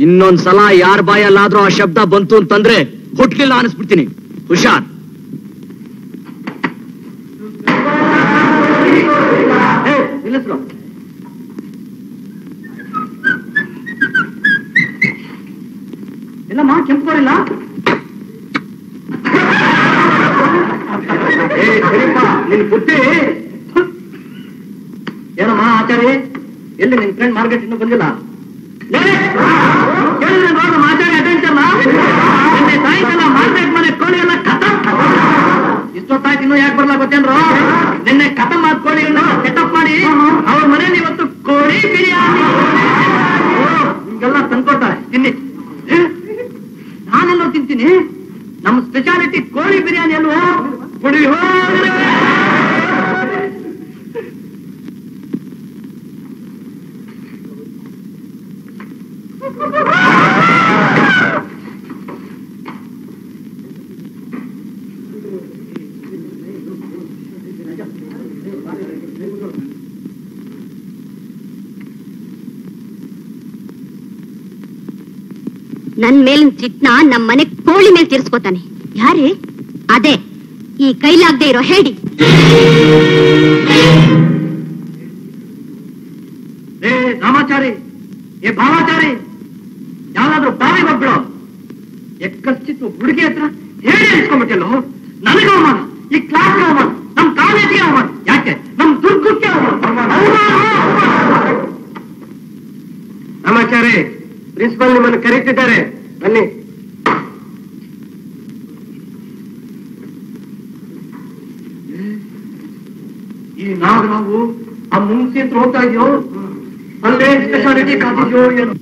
ಇನ್ನೊಂದ್ಸಲ ಯಾರ ಬಾಯಲ್ಲಾದ್ರೂ ಆ ಶಬ್ದ ಬಂತು ಅಂತಂದ್ರೆ ಹುಟ್ಲಿಲ್ಲ ಅನಿಸ್ಬಿಡ್ತೀನಿ ಹುಷಾರ್ ಏ, ನಿಲ್ಲಿಸ್ರು. ಎಲ್ಲಮ್ಮ ಕೆಂಪುಗಳಿಲ್ಲ ಏ ಸರಿಪ್ಪ ನಿನ್ ಬುದ್ಧಿ ಏನಮ್ಮ ಆಚಾರ್ಯ ಎಲ್ಲಿ ನಿನ್ ಫ್ರೆಂಡ್ ಮಾರ್ಕೆಟ್ ಇನ್ನೂ ಬಂದಿಲ್ಲ ಲೇ, ಎಲ್ಲಿ ನನ್ ರೋಗ ಆಚಾರ್ಯ ಅಟೆನ್ಷನ್ ನಿನ್ನೆ ಸಾಯಂಕಾಲ ಮಾರ್ಕೆಟ್ ಮನೆ ಕೋಳಿ ಎಲ್ಲ ಖತಮ್ ಇಷ್ಟೊತ್ತಾಯ್ತು ಇನ್ನೂ ಯಾಕೆ ಬರ್ಲಾ ಗೊತ್ತೇನ್ರು ನಿನ್ನೆ ಖತಮ್ ಆದ ಕೋಳಿಗಳನ್ನ ಸೆಟಪ್ ಮಾಡಿ ಅವ್ರ ಮನೇಲಿ ಇವತ್ತು ಕೋಳಿ ಬಿರಿಯಾನಿ ಹಿಂಗೆಲ್ಲ ತಂದ್ಕೊಡ್ತಾರೆ ತಿನ್ನಿ ಏ, ನಾನೆಲ್ಲೋ ತಿಂತೀನಿ ನಮ್ಮ ಸ್ಪೆಷಾಲಿಟಿ ಕೋಳಿ ಬಿರಿಯಾನಿ ಅಲ್ವೋ ಕುಡಿ ಹೋಗ್ರೆ. ನನ್ ಮೇಲಿನ ಸಿಟ್ನ ನಮ್ ಮನೆ ಕೋಳಿ ಮೇಲೆ ತೀರ್ಸ್ಕೊತಾನೆ ಯಾರೇ ಅದೇ ಈ ಕೈಲಾಗ್ದೆ ಇರೋ ಹೇಳಿ ಏ ರಾಮಾಚಾರಿ ಏ ಭಾವಾಚಾರಿ ಯಾವ್ದಾದ್ರು ಬಾವಿ ಒಬ್ಳು ಎಕ್ಕಚ್ಚಿತ್ತು ಹುಡುಗಿ ಹತ್ರ ಹೇಳಿ ಇಸ್ಕೊಂಡ್ಬಿಟ್ಟಲ್ಲೋ ನನಗೆ ಅವಮಾನ ಈ ಕ್ಲಾಸ್ ಅವಮಾನ ನಮ್ ಕಾಲೇಜಿಗೆ ಅವಮಾನ ಯಾಕೆ ನಮ್ ದುರ್ಗಕ್ಕೆ ಅವಮಾನ ರಾಮಾಚಾರಿ ಪ್ರಿನ್ಸಿಪಲ್ ನಿಮ್ಮನ್ನು ಕರೀತಿದ್ದಾರೆ ಬನ್ನಿ ಈ ನಾವು ನಾವು ಆ ಮುಂಚೆ ಹತ್ರ ಹೋಗ್ತಾ ಇದೆಯೋ ಅಲ್ಲೇ ಸ್ಪೆಷಾಲಿಟಿ ಕಾದಿದ್ಯೋ ಏನು